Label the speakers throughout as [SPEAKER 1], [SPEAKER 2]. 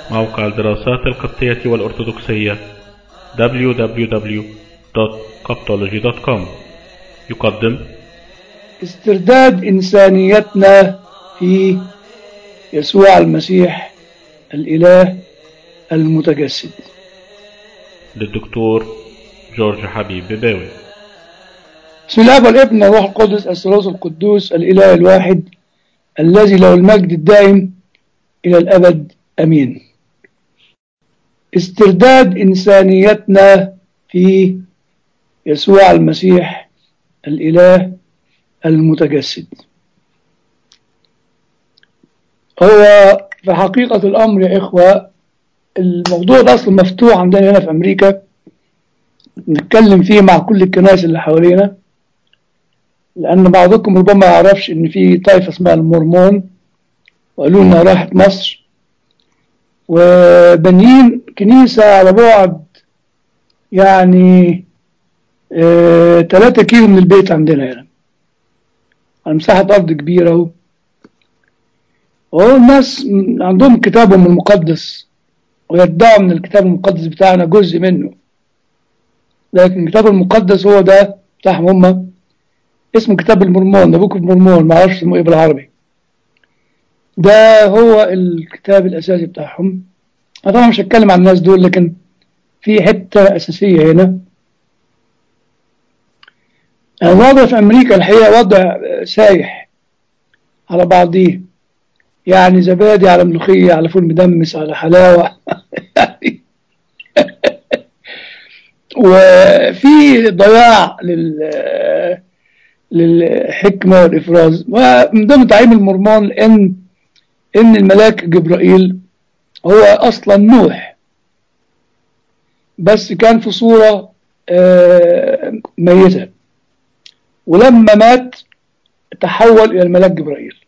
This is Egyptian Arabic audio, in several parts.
[SPEAKER 1] موقع الدراسات القبطية والأرثوذكسية www.coptology.com يقدم
[SPEAKER 2] استرداد إنسانيتنا في يسوع المسيح الإله المتجسد
[SPEAKER 1] للدكتور جورج حبيب بباوي
[SPEAKER 2] بسم الله والابن والروح القدس الثالوث القدوس الإله الواحد الذي له المجد الدائم إلى الأبد أمين استرداد إنسانيتنا في يسوع المسيح الإله المتجسد هو في حقيقة الأمر يا إخوة الموضوع ده أصلا مفتوح عندنا هنا في أمريكا نتكلم فيه مع كل الكنائس اللي حوالينا لأن بعضكم ربما يعرفش إن في طائفة اسمها المورمون وقالوا لنا راحت مصر وبنيين كنيسة على بعد يعني اه 3 كيلو من البيت عندنا هنا على مساحة أرض كبيرة اهو وهو الناس عندهم كتابهم المقدس ويدعوا من الكتاب المقدس بتاعنا جزء منه لكن الكتاب المقدس هو ده بتاعهم هم اسمه كتاب المرمون ده بوك المرمون ما اعرفش اسمه ايه بالعربي ده هو الكتاب الاساسي بتاعهم انا طبعا مش هتكلم عن الناس دول لكن في حته اساسيه هنا الوضع في امريكا الحقيقه وضع سايح على بعضيه يعني زبادي على ملوخيه على فول مدمس على حلاوه يعني وفي ضياع لل للحكمة والإفراز ومن ضمن تعليم المرمان إن إن الملاك جبرائيل هو أصلا نوح بس كان في صورة ميتة ولما مات تحول إلى الملاك جبرائيل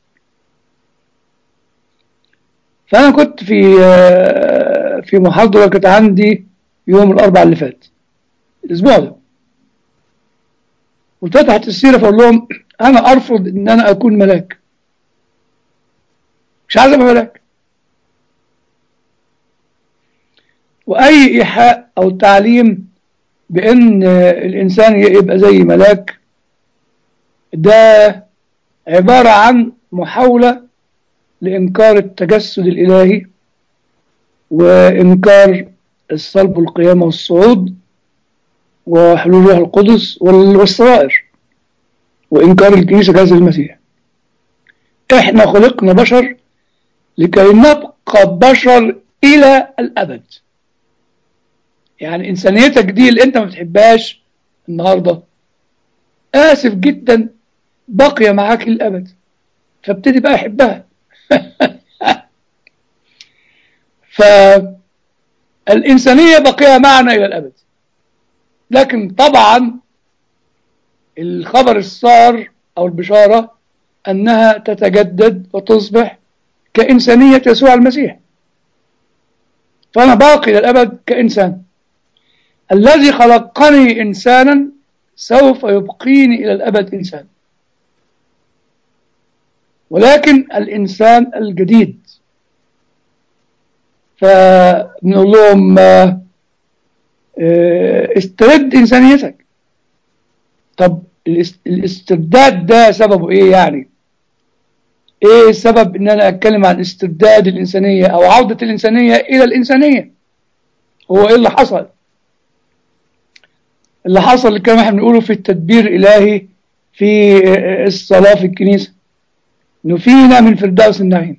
[SPEAKER 2] فأنا كنت في في محاضرة كانت عندي يوم الأربع اللي فات الأسبوع ده وفتحت السيرة فأقول لهم أنا أرفض إن أنا أكون ملاك مش عايز أبقى ملاك وأي إيحاء أو تعليم بأن الإنسان يبقى زي ملاك ده عبارة عن محاولة لإنكار التجسد الإلهي وإنكار الصلب والقيامة والصعود وحلول روح القدس والسرائر وإنكار الكنيسة جهاز المسيح إحنا خلقنا بشر لكي نبقى بشر إلى الأبد يعني إنسانيتك دي اللي أنت ما بتحبهاش النهاردة آسف جدا باقية معاك للأبد فابتدي بقى أحبها فالإنسانية بقية معنا إلى الأبد لكن طبعا الخبر السار أو البشارة أنها تتجدد وتصبح كإنسانية يسوع المسيح فأنا باقي للأبد كإنسان الذي خلقني إنسانا سوف يبقيني إلى الأبد إنسان ولكن الإنسان الجديد فبنقول لهم استرد إنسانيتك طب الاسترداد ده سببه إيه يعني إيه السبب إن أنا أتكلم عن استرداد الإنسانية أو عودة الإنسانية إلى الإنسانية هو إيه اللي حصل اللي حصل كما احنا بنقوله في التدبير الإلهي في الصلاة في الكنيسة إنه فينا من فردوس النعيم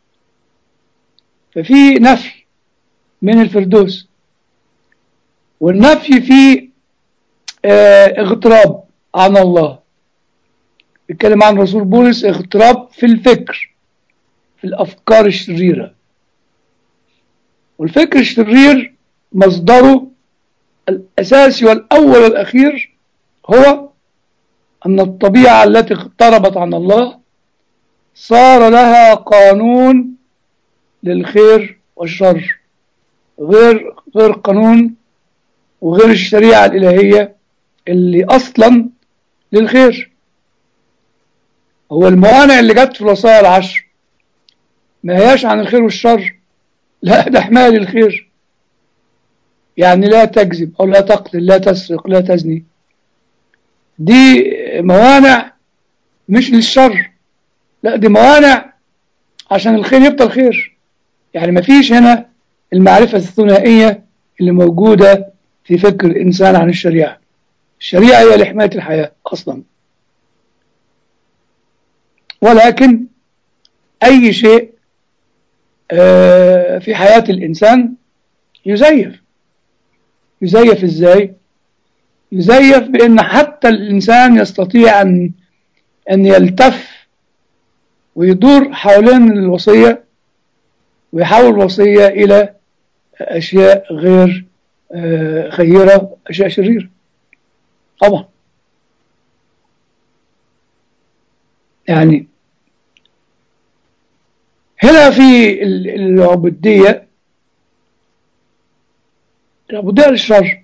[SPEAKER 2] ففي نفي من الفردوس والنفي فيه اه اغتراب عن الله بيتكلم عن رسول بولس اغتراب في الفكر في الأفكار الشريرة والفكر الشرير مصدره الأساسي والأول والأخير هو أن الطبيعة التي اقتربت عن الله صار لها قانون للخير والشر غير غير قانون وغير الشريعة الإلهية اللي أصلا للخير هو الموانع اللي جت في الوصايا العشر ما هياش عن الخير والشر لا ده حماية للخير يعني لا تكذب أو لا تقتل لا تسرق لا تزني دي موانع مش للشر لا دي موانع عشان الخير يبقى الخير يعني مفيش هنا المعرفة الثنائية اللي موجودة في فكر الإنسان عن الشريعة الشريعة هي لحماية الحياة أصلا ولكن أي شيء في حياة الإنسان يزيف يزيف إزاي؟ يزيف بأن حتى الإنسان يستطيع أن أن يلتف ويدور حوالين الوصية ويحول الوصية إلى أشياء غير خيرة أشياء شريرة طبعا يعني هنا في العبودية العبودية للشر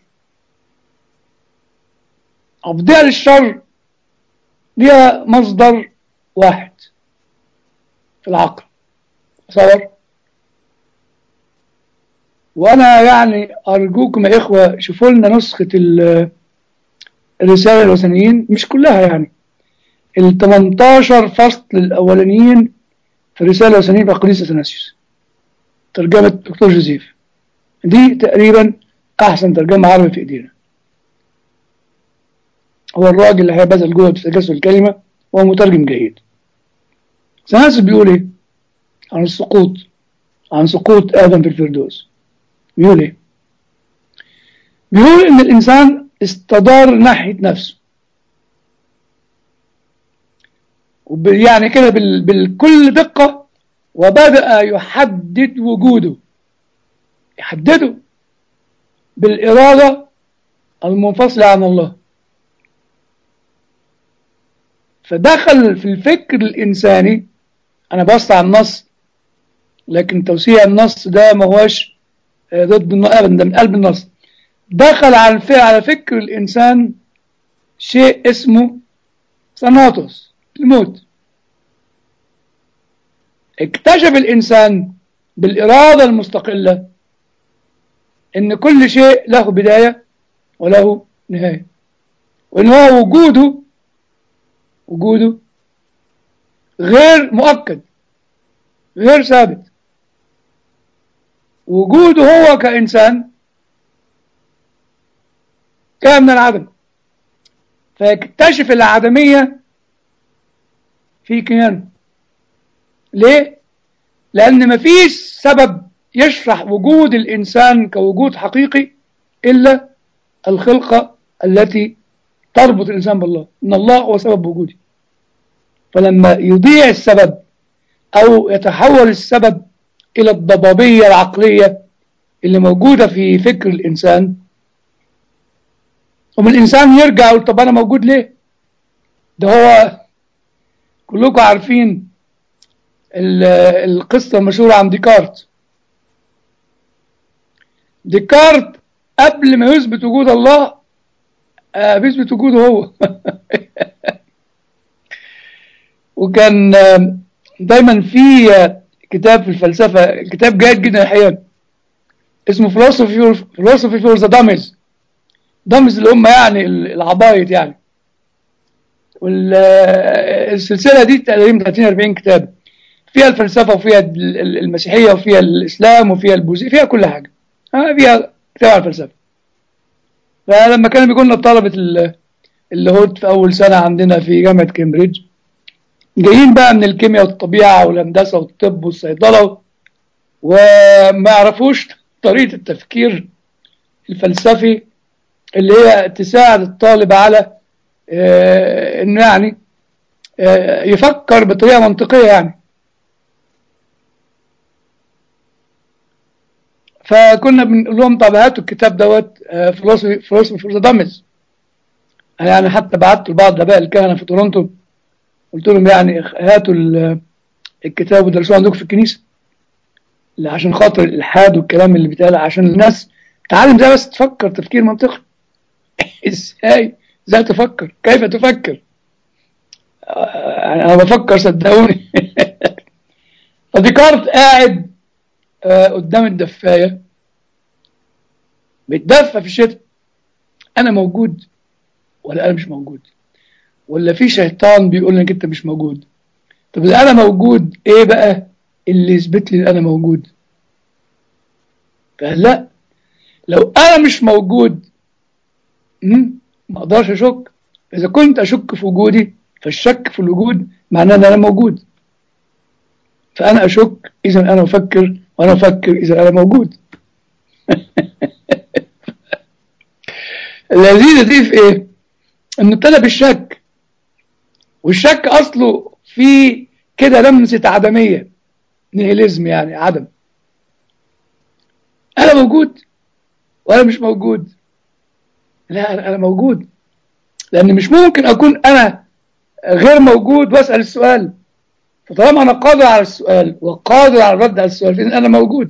[SPEAKER 2] العبودية للشر ليها مصدر واحد في العقل تصور وانا يعني ارجوكم يا اخوه شوفوا لنا نسخه الرساله الوثنيين مش كلها يعني ال 18 فصل الاولانيين في الرساله الوثنيين في اقليس اثناسيوس ترجمه دكتور جوزيف دي تقريبا احسن ترجمه عربي في ايدينا هو الراجل اللي هيبذل جهد في تجسد الكلمه وهو مترجم جيد سناسيوس بيقول ايه عن السقوط عن سقوط ادم في الفردوس بيقول ايه بيقول ان الانسان استدار ناحية نفسه يعني كده بالكل دقة وبدأ يحدد وجوده يحدده بالإرادة المنفصلة عن الله فدخل في الفكر الإنساني أنا بص على النص لكن توسيع النص ده ما هوش ضد ابدا ده من قلب النص دخل على على فكر الانسان شيء اسمه ثناطس الموت اكتشف الانسان بالاراده المستقله ان كل شيء له بدايه وله نهايه وان هو وجوده وجوده غير مؤكد غير ثابت وجوده هو كإنسان كان من العدم فيكتشف العدمية في كيانه ليه؟ لأن مفيش سبب يشرح وجود الإنسان كوجود حقيقي إلا الخلقة التي تربط الإنسان بالله إن الله هو سبب وجودي فلما يضيع السبب أو يتحول السبب إلى الضبابية العقلية اللي موجودة في فكر الإنسان ومن الإنسان يرجع يقول طب أنا موجود ليه؟ ده هو كلكم عارفين القصة المشهورة عن ديكارت ديكارت قبل ما يثبت وجود الله آه بيثبت وجوده هو وكان دايما في كتاب في الفلسفة كتاب جيد جدا الحقيقة اسمه فلسفي فلسفي فور ذا داميز داميز اللي هم يعني العبايط يعني والسلسلة دي تقريبا 30 40 كتاب فيها الفلسفة وفيها المسيحية وفيها الإسلام وفيها البوذية فيها كل حاجة فيها كتاب على الفلسفة فلما كانوا بيقولوا لنا طلبة اللاهوت في أول سنة عندنا في جامعة كامبريدج جايين بقى من الكيمياء والطبيعة والهندسة والطب والصيدلة وما يعرفوش طريقة التفكير الفلسفي اللي هي تساعد الطالب على آه انه يعني آه يفكر بطريقة منطقية يعني فكنا بنقول لهم طب هاتوا الكتاب دوت فلوسفي فلوسفي فور ذا دامز يعني حتى بعت لبعض الاباء الكهنه في تورونتو قلت لهم يعني هاتوا الكتاب ودرسوه عندكم في الكنيسه عشان خاطر الالحاد والكلام اللي بيتقال عشان الناس تعلم ازاي بس تفكر تفكير منطقي ازاي ازاي تفكر كيف تفكر انا بفكر صدقوني فديكارت قاعد آه قدام الدفاية بيتدفى في الشتاء أنا موجود ولا أنا مش موجود ولا في شيطان بيقول لك أنت مش موجود طب إذا أنا موجود إيه بقى اللي يثبت لي إن أنا موجود فقال لا لو أنا مش موجود مم، ما أقدرش أشك إذا كنت أشك في وجودي فالشك في الوجود معناه أن أنا موجود فأنا أشك إذا أنا أفكر وأنا أفكر إذا أنا موجود اللذيذة دي في إيه؟ إنه ابتدى بالشك والشك أصله في كده لمسة عدمية نيهيليزم يعني عدم أنا موجود وأنا مش موجود لا أنا أنا موجود لأن مش ممكن أكون أنا غير موجود وأسأل السؤال فطالما أنا قادر على السؤال وقادر على الرد على السؤال فإن أنا موجود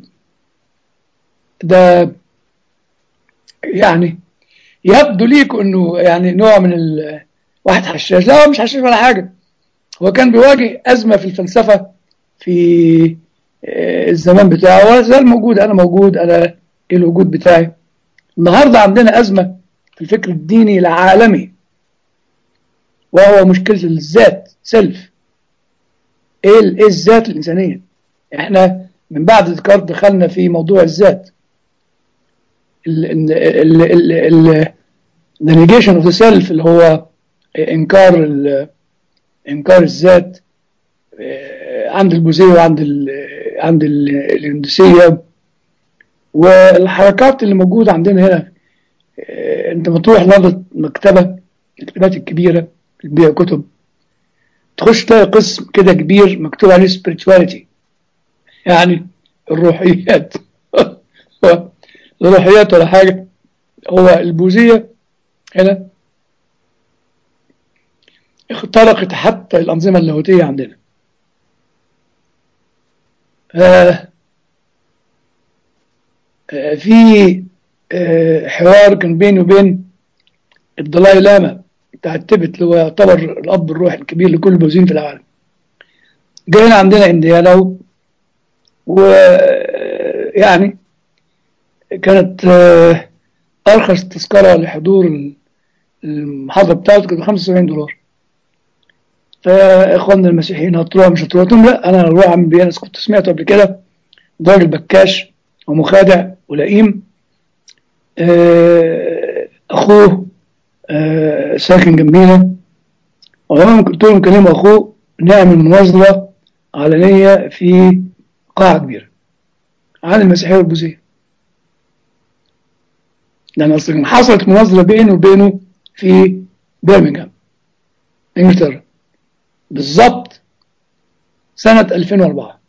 [SPEAKER 2] ده يعني يبدو ليك انه يعني نوع من ال... واحد حشاش لا هو مش حشاش ولا حاجه هو كان بيواجه ازمه في الفلسفه في آه، الزمان بتاعه ولا زال موجود انا موجود انا ايه الوجود بتاعي النهارده عندنا ازمه في الفكر الديني العالمي وهو مشكله الذات سيلف ايه ال- ايه الذات الانسانيه احنا من بعد ديكارت دخلنا في موضوع الذات ال ال ال ال the negation of the self اللي هو انكار ال- انكار الذات آه، عند البوذيه وعند ال عند ال- الهندوسيه والحركات اللي موجوده عندنا هنا آه، انت ما تروح نظرة مكتبه المكتبات الكبيره اللي بيها كتب تخش تلاقي قسم كده كبير مكتوب عليه spirituality يعني الروحيات الروحيات ولا حاجه هو البوذيه هنا اخترقت حتى الأنظمة اللاهوتية عندنا آه آه في آه حوار كان بيني وبين الدلاي لاما بتاع التبت اللي هو يعتبر الأب الروحي الكبير لكل البوذيين في العالم جاي هنا عندنا انديانا ويعني كانت آه أرخص تذكرة لحضور المحاضرة بتاعته كانت 75 دولار فإخواننا المسيحيين هتروح مش هتروح قلت لهم لا أنا هروح أعمل بيه أنا كنت سمعته قبل كده ده راجل بكاش ومخادع ولئيم آه، أخوه آه، ساكن جنبينا وأنا قلت لهم كلمة أخوه نعمل مناظرة علنية في قاعة كبيرة عن المسيحية والبوذية لأن أصلا حصلت مناظرة بينه وبينه في برمنغهام إنجلترا بالظبط سنة 2004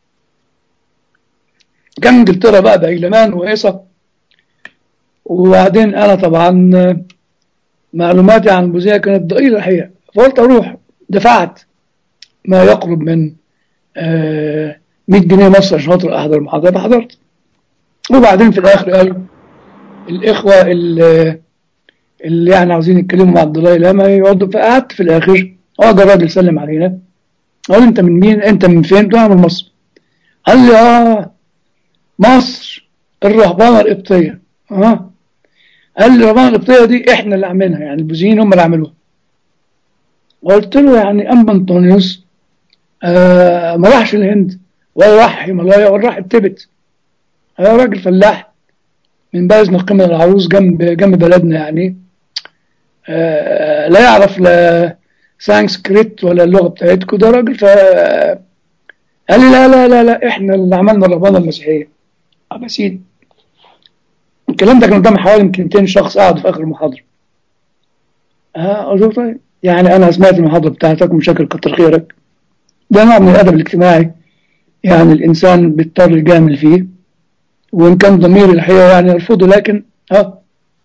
[SPEAKER 2] كان إنجلترا بقى بأيلمان وهيصة وبعدين أنا طبعا معلوماتي عن البوذية كانت ضئيلة الحقيقة فقلت أروح دفعت ما يقرب من آه 100 جنيه مصر عشان خاطر أحضر المحاضرة فحضرت وبعدين في الآخر قالوا الإخوة اللي, اللي يعني عاوزين يتكلموا مع الدلاي لاما يقعدوا فقعدت في الآخر هو جه الراجل سلم علينا قال أنت من مين؟ أنت من فين؟ قلت له أنا من مصر قال لي آه مصر الرهبانة القبطية آه قال لي الرهبانة القبطية دي إحنا اللي عاملينها يعني البوذيين هم اللي عملوها قلت له يعني أما أنطونيوس آه ما راحش الهند ولا راح هيمالايا ولا راح التبت هذا راجل فلاح من بلد قمة العروس جنب جنب بلدنا يعني آه لا يعرف لا سانسكريت ولا اللغة بتاعتكم ده راجل ف قال لي لا لا لا لا احنا اللي عملنا الرهبانة المسيحية اه سيدي الكلام ده كان قدام حوالي يمكن 200 شخص قعدوا في اخر المحاضرة اه قلت له طيب يعني انا سمعت المحاضرة بتاعتك ومشاكل كتر خيرك ده نوع من الادب الاجتماعي يعني الانسان بيضطر يجامل فيه وان كان ضميري الحقيقه يعني يرفضه لكن ها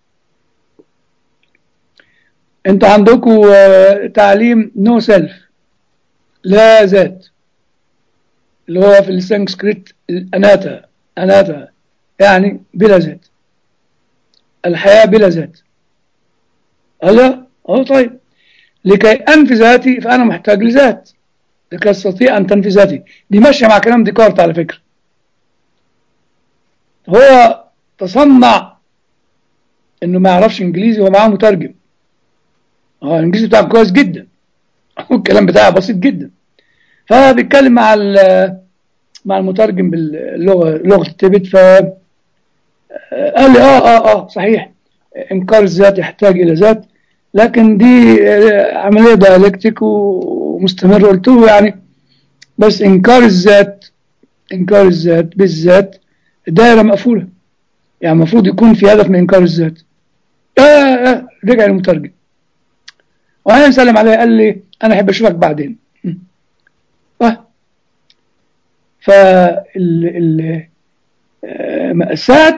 [SPEAKER 2] انتوا عندكم تعليم نو سيلف لا ذات اللي هو في السنسكريت الاناتا اناتا يعني بلا ذات الحياه بلا ذات هلا اه طيب لكي انفي ذاتي فانا محتاج لذات لكي استطيع ان تنفي ذاتي دي ماشيه مع كلام ديكارت على فكره هو تصنع انه ما يعرفش انجليزي هو معاه مترجم هو الانجليزي بتاعه كويس جدا والكلام بتاعه بسيط جدا فبيتكلم مع مع المترجم باللغه لغه التبت ف قال لي اه اه اه صحيح انكار الذات يحتاج الى ذات لكن دي عمليه ديالكتيك ومستمره قلت له يعني بس انكار الذات انكار الذات بالذات دائره مقفوله يعني المفروض يكون في هدف من انكار الذات آه آه رجع المترجم وانا سلم عليه قال لي انا احب اشوفك بعدين اه فال مأساة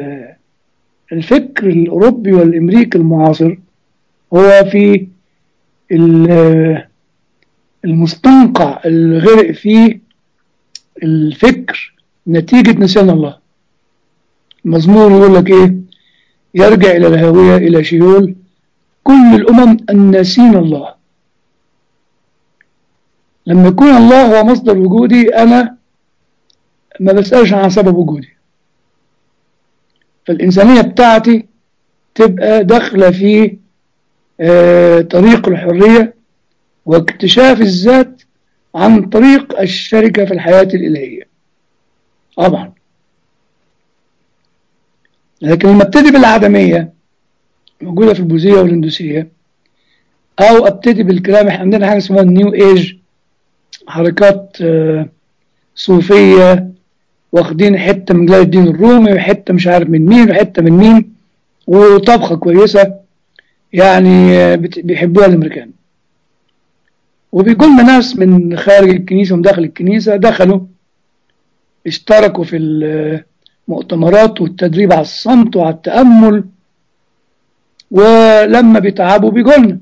[SPEAKER 2] الفكر الأوروبي والأمريكي المعاصر هو في المستنقع الغرق فيه الفكر نتيجة نسيان الله المزمور يقول لك إيه يرجع إلى الهاوية إلى شيول كل الأمم الناسين الله لما يكون الله هو مصدر وجودي أنا ما بسألش عن سبب وجودي فالإنسانية بتاعتي تبقى داخلة في آه طريق الحرية واكتشاف الذات عن طريق الشركة في الحياة الإلهية طبعا لكن لما ابتدي بالعدمية موجودة في البوذية والهندوسية أو ابتدي بالكلام احنا عندنا حاجة اسمها النيو ايج حركات آه صوفية واخدين حتة من جلال الدين الرومي وحتة مش عارف من مين وحتة من مين وطبخة كويسة يعني بيحبوها الأمريكان وبيقول لنا ناس من خارج الكنيسة ومن داخل الكنيسة دخلوا اشتركوا في المؤتمرات والتدريب على الصمت وعلى التأمل ولما بيتعبوا بيقولنا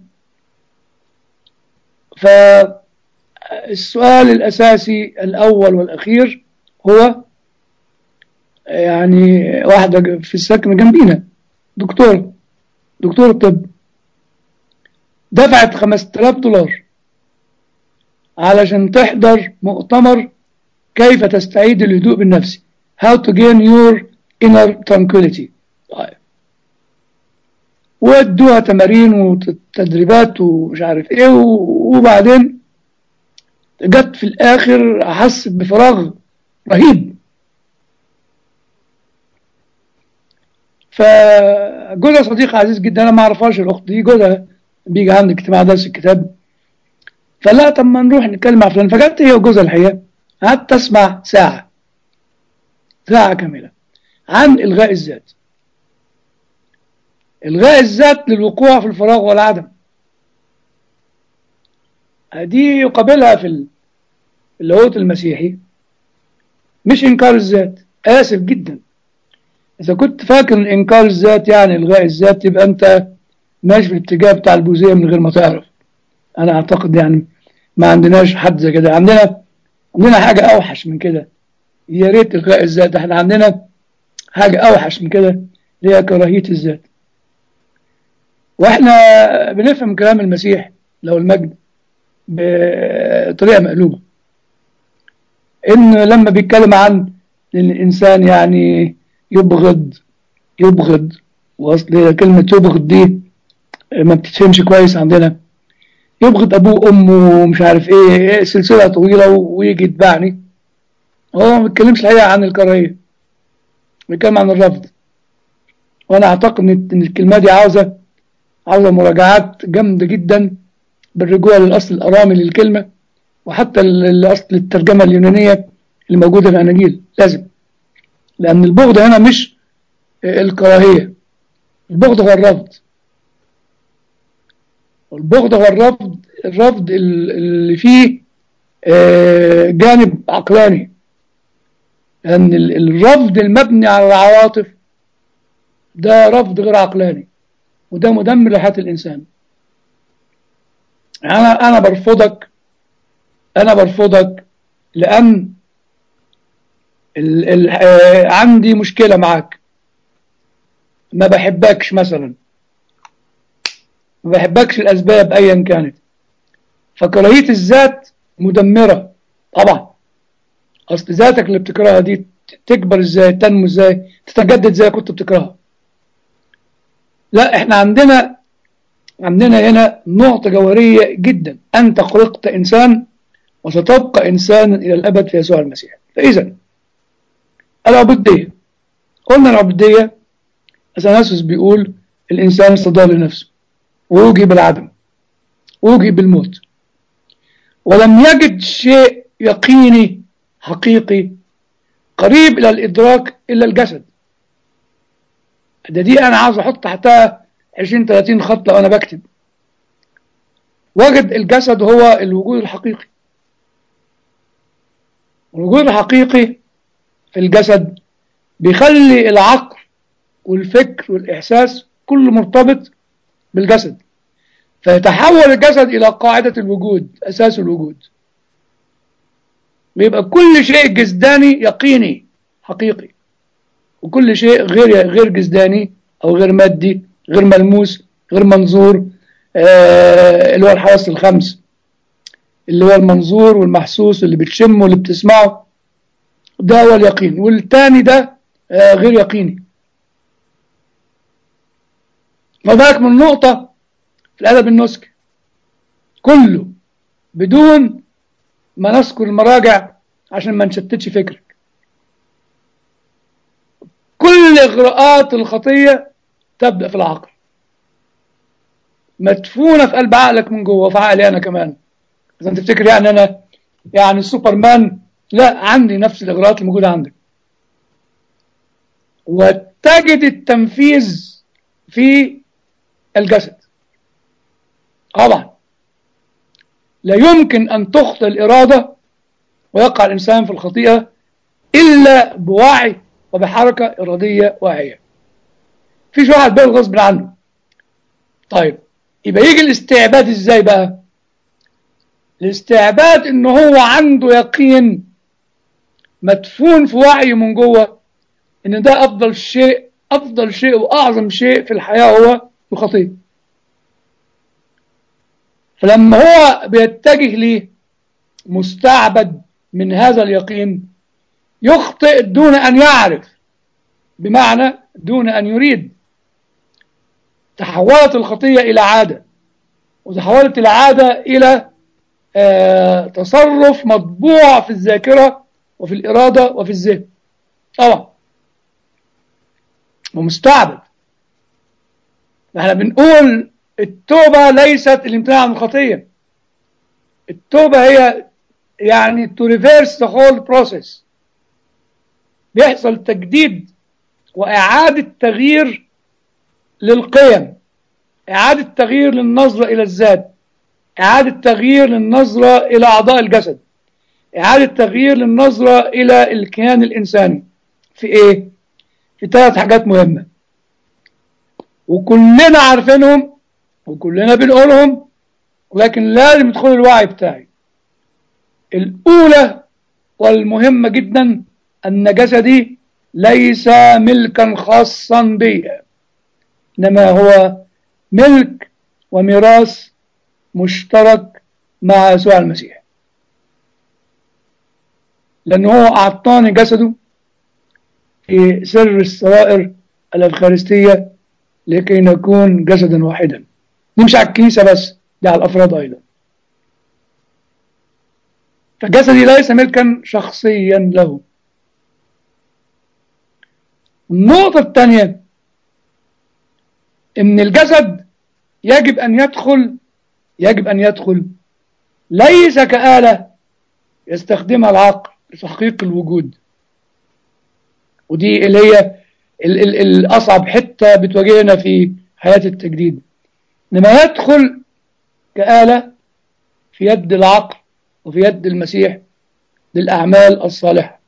[SPEAKER 2] فالسؤال الأساسي الأول والأخير هو يعني واحدة في السكن جنبينا دكتورة دكتورة طب دفعت 5000 دولار علشان تحضر مؤتمر كيف تستعيد الهدوء بالنفسي how to gain your inner tranquility وادوها تمارين وتدريبات ومش عارف ايه وبعدين جت في الاخر حست بفراغ رهيب فجوزها صديق عزيز جدا انا ما اعرفهاش الاخت دي جوزها بيجي عند اجتماع درس الكتاب فلا طب ما نروح نتكلم مع فلان فجت هي وجوزها الحقيقه قعدت اسمع ساعه ساعه كامله عن الغاء الذات الغاء الذات للوقوع في الفراغ والعدم دي يقابلها في اللاهوت المسيحي مش انكار الذات اسف جدا اذا كنت فاكر ان انكار الذات يعني الغاء الذات يبقى انت ماشي في الاتجاه بتاع البوذيه من غير ما تعرف انا اعتقد يعني ما عندناش حد زي كده عندنا عندنا حاجه اوحش من كده يا ريت الغاء الذات احنا عندنا حاجه اوحش من كده اللي هي كراهيه الذات واحنا بنفهم كلام المسيح لو المجد بطريقه مقلوبه ان لما بيتكلم عن الانسان يعني يبغض يبغض واصل كلمه يبغض دي ما بتتفهمش كويس عندنا يبغض ابوه وامه ومش عارف ايه سلسله طويله ويجي يتبعني هو ما بيتكلمش الحقيقه عن الكراهيه بيتكلم عن الرفض وانا اعتقد ان الكلمه دي عاوزه عاوزه مراجعات جامده جدا بالرجوع للاصل الارامي للكلمه وحتى الاصل الترجمه اليونانيه اللي موجوده في الاناجيل لازم لان البغض هنا مش الكراهيه البغض هو الرفض والبغض هو الرفض الرفض اللي فيه جانب عقلاني لأن الرفض المبني على العواطف ده رفض غير عقلاني وده مدمر لحياة الإنسان أنا أنا برفضك أنا برفضك لأن ال ال عندي مشكلة معاك ما بحبكش مثلا ما بحبكش الأسباب أيا كانت فكراهية الذات مدمرة طبعا أصل ذاتك اللي بتكرهها دي تكبر ازاي تنمو ازاي تتجدد ازاي كنت بتكرهها لا احنا عندنا عندنا هنا نقطة جوهرية جدا أنت خلقت إنسان وستبقى إنسانا إلى الأبد في يسوع المسيح فإذا العبودية قلنا العبودية أثناسوس بيقول الإنسان استضال لنفسه ووجي بالعدم ووجي بالموت ولم يجد شيء يقيني حقيقي قريب إلى الإدراك إلا الجسد ده دي أنا عاوز أحط تحتها 20 30 خط لو أنا بكتب وجد الجسد هو الوجود الحقيقي الوجود الحقيقي في الجسد بيخلي العقل والفكر والإحساس كله مرتبط بالجسد فيتحول الجسد إلى قاعدة الوجود أساس الوجود ويبقى كل شيء جسداني يقيني حقيقي وكل شيء غير غير جسداني أو غير مادي غير ملموس غير منظور آه اللي هو الحواس الخمس اللي هو المنظور والمحسوس واللي بتشمه واللي بتسمعه ده هو اليقين والتاني ده آه غير يقيني فذلك من نقطة في الأدب النسك كله بدون ما نذكر المراجع عشان ما نشتتش فكرك كل إغراءات الخطية تبدأ في العقل مدفونة في قلب عقلك من جوه وفي عقلي أنا كمان إذا تفتكر يعني أنا يعني سوبرمان لا عندي نفس الإغراءات الموجودة عندك وتجد التنفيذ في الجسد طبعا لا يمكن أن تخطئ الإرادة ويقع الإنسان في الخطيئة إلا بوعي وبحركة إرادية واعية فيش واحد بيقول غصب عنه طيب يبقى يجي الاستعباد ازاي بقى الاستعباد ان هو عنده يقين مدفون في وعيه من جوه ان ده افضل شيء افضل شيء واعظم شيء في الحياه هو الخطيه فلما هو بيتجه ليه مستعبد من هذا اليقين يخطئ دون ان يعرف بمعنى دون ان يريد تحولت الخطيه الى عاده وتحولت العاده الى آه تصرف مطبوع في الذاكره وفي الاراده وفي الذهن طبعا ومستعبد احنا بنقول التوبة ليست الامتناع عن الخطية التوبة هي يعني to reverse the whole process بيحصل تجديد وإعادة تغيير للقيم إعادة تغيير للنظرة إلى الذات إعادة تغيير للنظرة إلى أعضاء الجسد إعادة تغيير للنظرة إلى الكيان الإنساني في إيه؟ في ثلاث حاجات مهمة وكلنا عارفينهم وكلنا بنقولهم ولكن لازم يدخل الوعي بتاعي الأولى والمهمة جدا أن جسدي ليس ملكا خاصا بي إنما هو ملك وميراث مشترك مع يسوع المسيح لأنه هو أعطاني جسده في سر السرائر الأفخارستية لكي نكون جسدا واحدا نمشي على الكنيسة بس دي على الأفراد أيضا فجسدي ليس ملكا شخصيا له النقطة الثانية إن الجسد يجب أن يدخل يجب أن يدخل ليس كآلة يستخدمها العقل لتحقيق الوجود ودي اللي هي ال ال الأصعب حتة بتواجهنا في حياة التجديد إنما يدخل كآلة في يد العقل وفي يد المسيح للأعمال الصالحة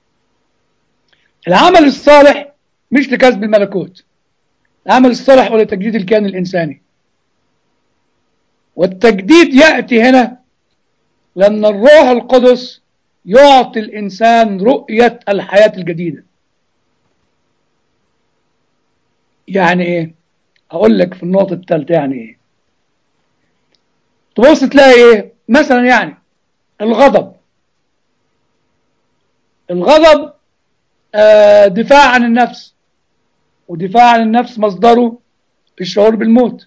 [SPEAKER 2] العمل الصالح مش لكسب الملكوت العمل الصالح هو لتجديد الكيان الإنساني والتجديد يأتي هنا لأن الروح القدس يعطي الإنسان رؤية الحياة الجديدة يعني إيه؟ أقول لك في النقطة الثالثة يعني إيه؟ تبص تلاقي إيه؟ مثلا يعني الغضب الغضب آه دفاع عن النفس ودفاع عن النفس مصدره الشعور بالموت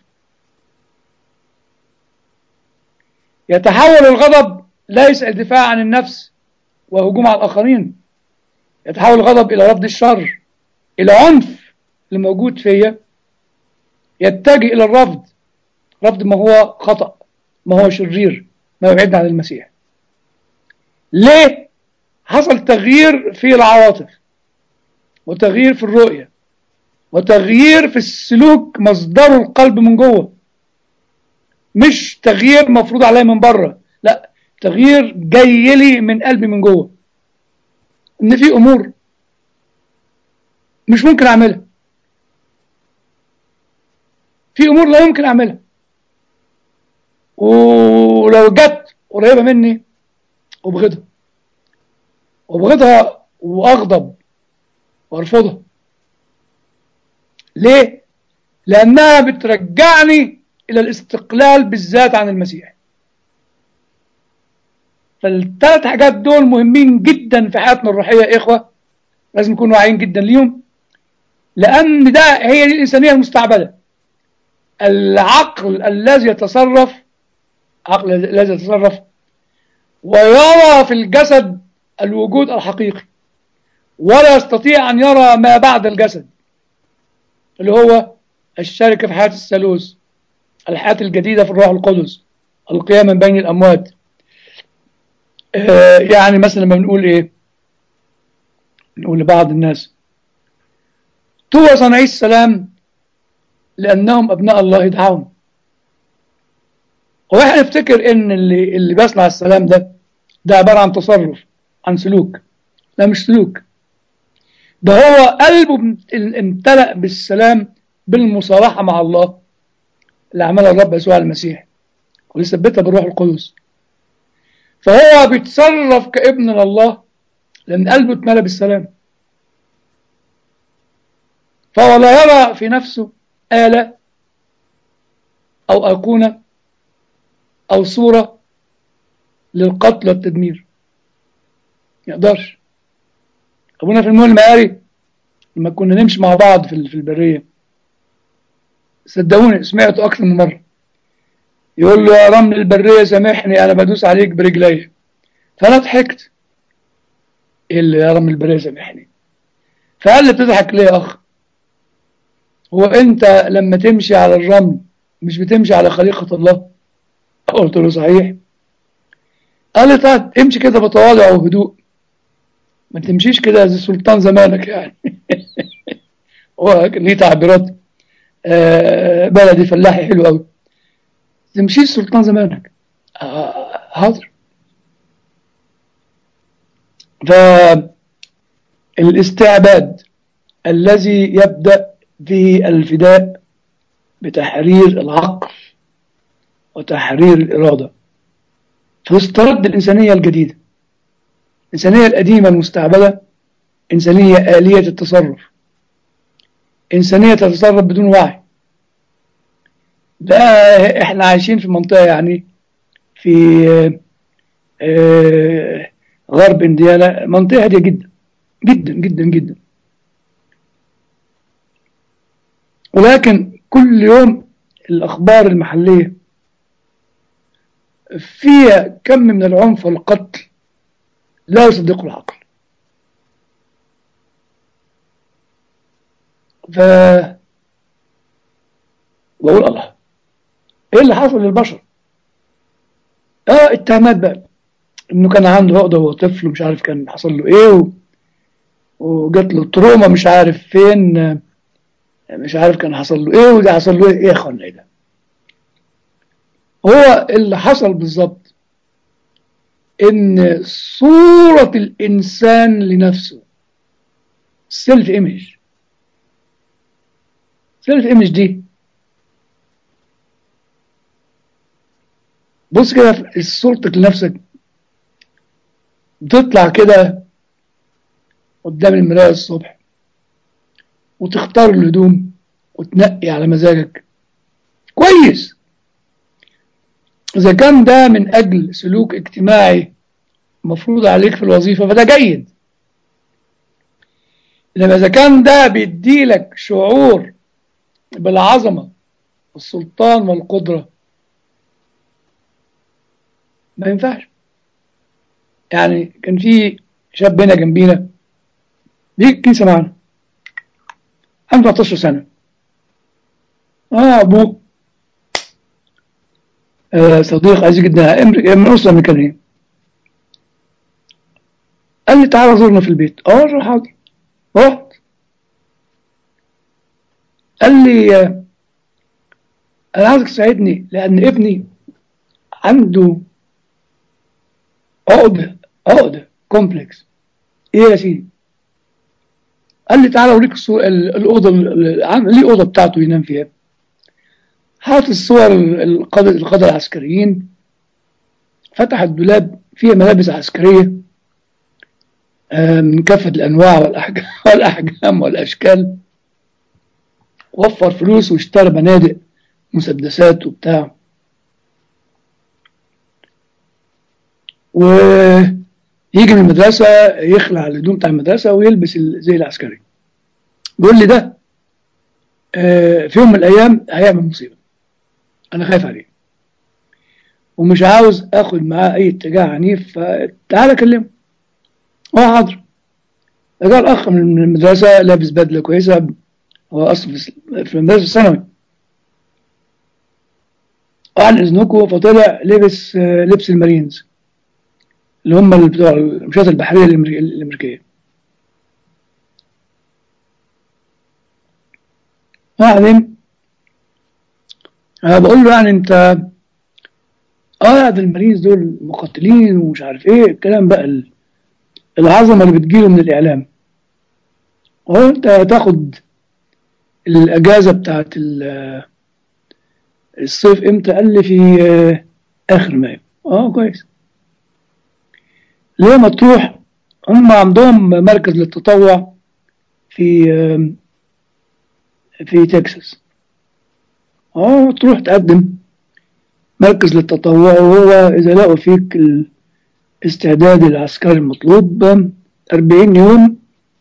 [SPEAKER 2] يتحول الغضب ليس الدفاع عن النفس وهجوم على الآخرين يتحول الغضب إلى رفض الشر إلى عنف اللي موجود فيا يتجه إلى الرفض رفض ما هو خطأ ما هو شرير ما يبعدنا عن المسيح ليه حصل تغيير في العواطف وتغيير في الرؤية وتغيير في السلوك مصدره القلب من جوه مش تغيير مفروض عليا من بره لا تغيير جاي لي من قلبي من جوه ان في امور مش ممكن اعملها في امور لا يمكن اعملها ولو جت قريبه مني ابغضها ابغضها واغضب وارفضها ليه لانها بترجعني الى الاستقلال بالذات عن المسيح فالثلاث حاجات دول مهمين جدا في حياتنا الروحيه يا اخوه لازم نكون واعيين جدا ليهم لان ده هي دي الانسانيه المستعبده العقل الذي يتصرف عقل الذي يتصرف ويرى في الجسد الوجود الحقيقي ولا يستطيع ان يرى ما بعد الجسد اللي هو الشركه في حياه الثالوث الحياه الجديده في الروح القدس القيام من بين الاموات آه يعني مثلا لما بنقول ايه نقول لبعض الناس طوى صنعي السلام لانهم ابناء الله يدعون واحنا نفتكر ان اللي اللي بيصنع السلام ده ده عباره عن تصرف عن سلوك لا مش سلوك ده هو قلبه امتلأ بالسلام بالمصالحه مع الله اللي عملها الرب يسوع المسيح ويثبتها بالروح القدس فهو بيتصرف كابن لله لان قلبه اتملى بالسلام فهو لا يرى في نفسه آلة أو أيقونة أو صورة للقتل والتدمير يقدرش أبونا في المول المقاري لما كنا نمشي مع بعض في في البرية صدقوني سمعته أكثر من مرة يقول له يا رمل البرية سامحني أنا بدوس عليك برجلي فأنا ضحكت إيه اللي يا رمل البرية سامحني فقال لي بتضحك ليه يا أخ هو أنت لما تمشي على الرمل مش بتمشي على خليقة الله قلت له صحيح قال لي طيب امشي كده بتواضع وهدوء ما تمشيش كده زي سلطان زمانك يعني هو ليه تعبيرات آه بلدي فلاحي حلو قوي تمشيش سلطان زمانك آه حاضر فالاستعباد الذي يبدأ به الفداء بتحرير العقل وتحرير الإرادة فتسترد الإنسانية الجديدة الإنسانية القديمة المستعبدة إنسانية آلية التصرف إنسانية تتصرف بدون وعي ده إحنا عايشين في منطقة يعني في آه غرب انديانا منطقة هادية جدا جدا جدا جدا ولكن كل يوم الأخبار المحلية فيها كم من العنف والقتل لا يصدقه العقل ف بقول الله ايه اللي حصل للبشر اه اتهامات بقى انه كان عنده عقده وهو طفل ومش عارف كان حصل له ايه و... وجات له تروما مش عارف فين مش عارف كان حصل له ايه وده حصل له ايه ايه يا اخوانا ايه ده هو اللي حصل بالظبط ان صورة الانسان لنفسه سيلف ايمج سيلف ايمج دي بص كده في صورتك لنفسك بتطلع كده قدام المراية الصبح وتختار الهدوم وتنقي على مزاجك كويس إذا كان ده من أجل سلوك اجتماعي مفروض عليك في الوظيفة فده جيد إنما إذا كان ده بيديلك شعور بالعظمة والسلطان والقدرة ما ينفعش يعني كان في شاب هنا جنبينا دي كيسة معنا عنده 13 سنة اه ابوه آه صديق عزيز جدا من اسره امريكانيه قال لي تعالى زورنا في البيت اه حاضر رحت قال لي آه انا عايزك تساعدني لان ابني عنده عقده عقده كومبلكس ايه يا سيدي قال لي تعالى اوريك الصور الاوضه ليه اوضه بتاعته ينام فيها حاطط الصور القادة القادة العسكريين فتح الدولاب فيها ملابس عسكرية من كافة الأنواع والأحجام, والأحجام والأشكال وفر فلوس واشترى بنادق مسدسات وبتاع ويجي من المدرسة يخلع الهدوم بتاع المدرسة ويلبس زي العسكري بيقول لي ده في يوم من الأيام هيعمل مصيبة أنا خايف عليه ومش عاوز آخد معاه أي اتجاه عنيف فتعالى كلمه هو حاضر جاء الأخ من المدرسة لابس بدلة كويسة هو أصلا في المدرسة الثانوي وعن إذنكم فطلع لبس لبس المارينز اللي هم بتوع المشاة البحرية الأمريكية بعدين أنا بقول له يعني أنت اه ده المارينز دول مقاتلين ومش عارف ايه الكلام بقى العظمه اللي بتجيله من الاعلام هو انت هتاخد الاجازه بتاعت الصيف امتى قال لي في اخر مايو اه كويس ليه ما تروح هم عندهم مركز للتطوع في في تكساس اه تروح تقدم مركز للتطوع وهو إذا لقوا فيك الاستعداد العسكري المطلوب 40 يوم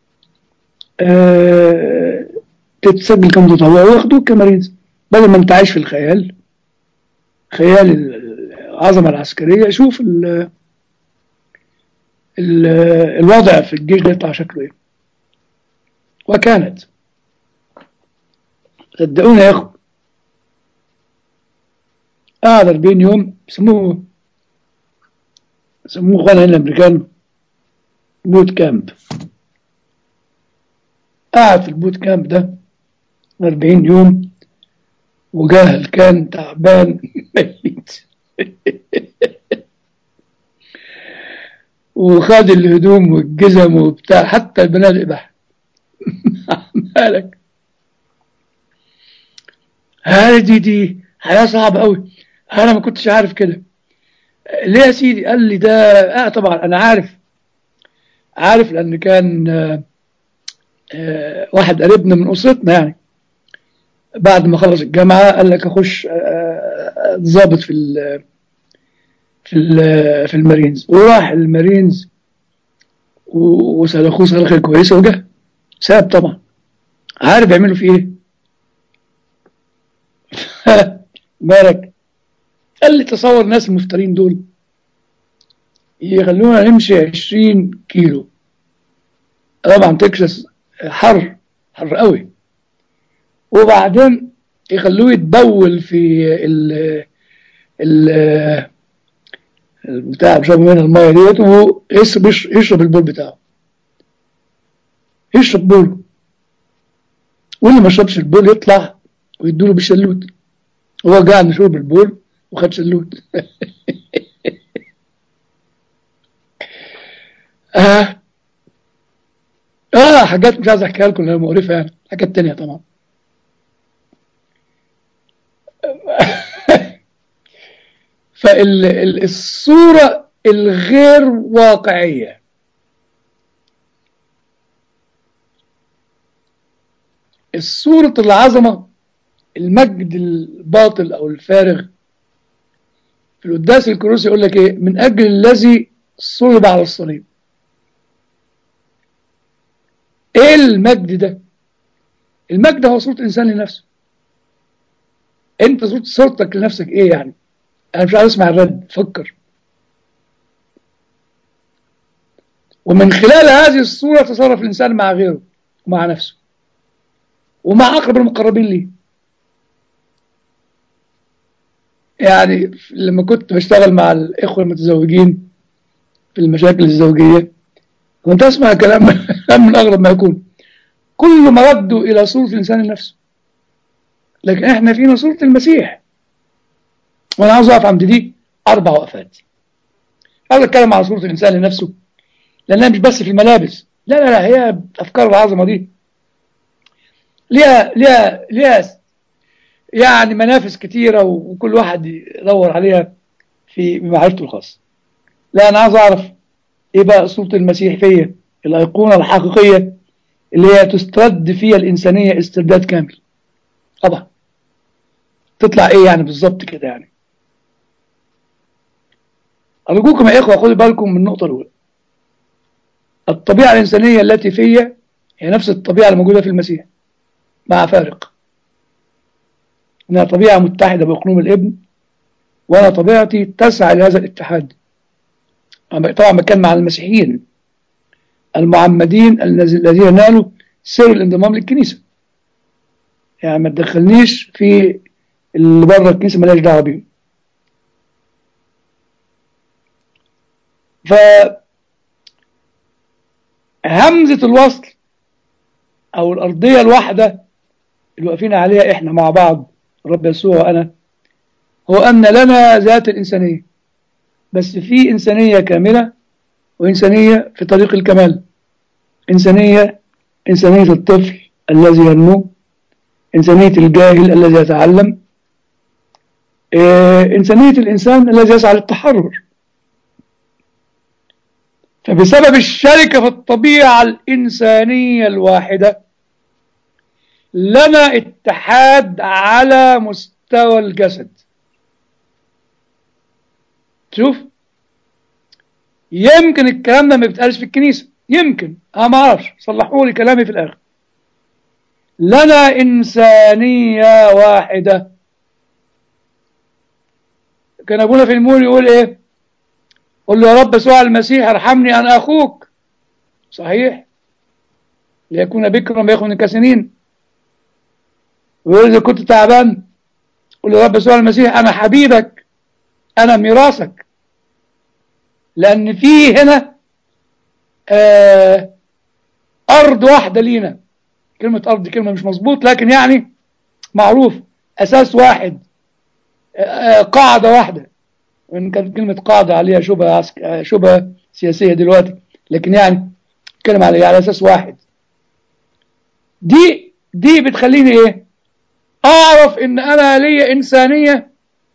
[SPEAKER 2] آه تتسجل كمتطوع وياخدوك كمارينز بدل ما انت عايش في الخيال خيال العظمة العسكرية شوف ال ال الوضع في الجيش ده يطلع شكله ايه وكانت صدقوني يا اخو قعد 40 يوم بيسموه سموه اخوانا هنا الامريكان بوت كامب قعد في البوت كامب ده 40 يوم وجاهل كان تعبان ميت وخد الهدوم والجزم وبتاع حتى البنادق بحت مالك هذه دي حياة صعبة قوي انا ما كنتش عارف كده ليه يا سيدي قال لي ده آه طبعا انا عارف عارف لان كان آه آه واحد قريبنا من اسرتنا يعني بعد ما خلص الجامعه قال لك اخش ضابط في ال في ال في المارينز وراح المارينز وسلخوه سلخه كويسه وجه ساب طبعا عارف يعملوا فيه ايه بالك قال لي تصور الناس المفترين دول يخلونا نمشي 20 كيلو طبعا تكساس حر حر قوي وبعدين يخلوه يتبول في ال ال بتاع بيشرب منها الميه ديت ويشرب يشرب البول بتاعه يشرب بول واللي ما شربش البول يطلع ويدوله بالشلوت هو قاعد يشرب البول وخد شلوت آه. اه حاجات مش عايز احكيها لكم لانها مقرفه يعني حاجات تانية طبعا فالصورة الغير واقعية الصورة العظمة المجد الباطل أو الفارغ في القداس الكروسي يقول لك إيه من أجل الذي صلب على الصليب ايه المجد ده المجد هو صورة الانسان لنفسه انت صورت صورتك لنفسك ايه يعني انا مش عايز اسمع الرد فكر ومن خلال هذه الصورة تصرف الانسان مع غيره ومع نفسه ومع اقرب المقربين ليه يعني لما كنت بشتغل مع الاخوه المتزوجين في المشاكل الزوجيه كنت اسمع كلام من اغرب ما يكون كل ما ردوا الى صوره الانسان نفسه لكن احنا فينا صوره المسيح وانا عاوز اقف عند دي اربع وقفات عاوز اتكلم عن صوره الانسان لنفسه لانها مش بس في الملابس لا لا لا هي افكار العظمه دي ليها ليها ليها يعني منافس كتيرة وكل واحد يدور عليها في معرفته الخاصة لا أنا عايز أعرف إيه بقى صورة المسيح فيا الأيقونة الحقيقية اللي هي تسترد فيها الإنسانية استرداد كامل طبعا تطلع إيه يعني بالظبط كده يعني أرجوكم يا إخوة خدوا بالكم من النقطة الأولى الطبيعة الإنسانية التي فيا هي نفس الطبيعة الموجودة في المسيح مع فارق انها طبيعه متحده باقلوم الابن وانا طبيعتي تسعى لهذا الاتحاد طبعا بتكلم مع المسيحيين المعمدين الذين نالوا سر الانضمام للكنيسه يعني ما تدخلنيش في اللي بره الكنيسه مالهاش دعوه بيهم ف همزه الوصل او الارضيه الواحده اللي واقفين عليها احنا مع بعض الرب يسوع وأنا هو أن لنا ذات الإنسانية بس في إنسانية كاملة وإنسانية في طريق الكمال إنسانية إنسانية الطفل الذي ينمو إنسانية الجاهل الذي يتعلم إنسانية الإنسان الذي يسعى للتحرر فبسبب الشركة في الطبيعة الإنسانية الواحدة لنا اتحاد على مستوى الجسد شوف يمكن الكلام ده ما بيتقالش في الكنيسة يمكن انا ما اعرفش صلحوا لي كلامي في الاخر لنا انسانية واحدة كان ابونا في المول يقول ايه قل له يا رب يسوع المسيح ارحمني انا اخوك صحيح ليكون بكرا ما يكون كسنين ويقول إذا كنت تعبان قل له رب يسوع المسيح أنا حبيبك أنا ميراثك لأن في هنا آه أرض واحدة لينا كلمة أرض دي كلمة مش مظبوط لكن يعني معروف أساس واحد آه قاعدة واحدة وإن كانت كلمة قاعدة عليها شبهة شبهة سياسية دلوقتي لكن يعني كلمة عليها على أساس واحد دي دي بتخليني إيه أعرف إن أنا لي إنسانية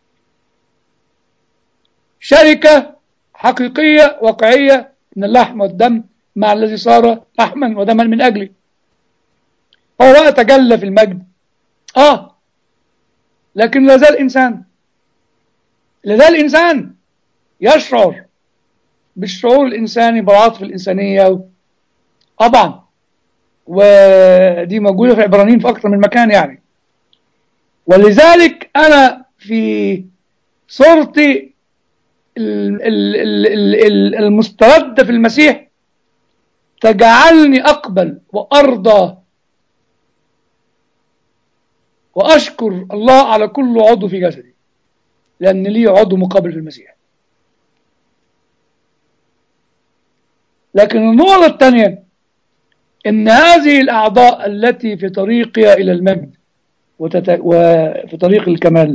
[SPEAKER 2] شركة حقيقية واقعية من اللحم والدم مع الذي صار لحما ودما من أجلي هو بقى تجلى في المجد آه لكن لا زال إنسان لا زال إنسان يشعر بالشعور الإنساني بالعاطفة الإنسانية طبعا ودي موجودة في العبرانيين في أكثر من مكان يعني ولذلك أنا في صورتي المستردة في المسيح تجعلني أقبل وأرضى وأشكر الله على كل عضو في جسدي لأن لي عضو مقابل في المسيح لكن النقطة الثانية إن هذه الأعضاء التي في طريقها إلى المجد وتت... وفي طريق الكمال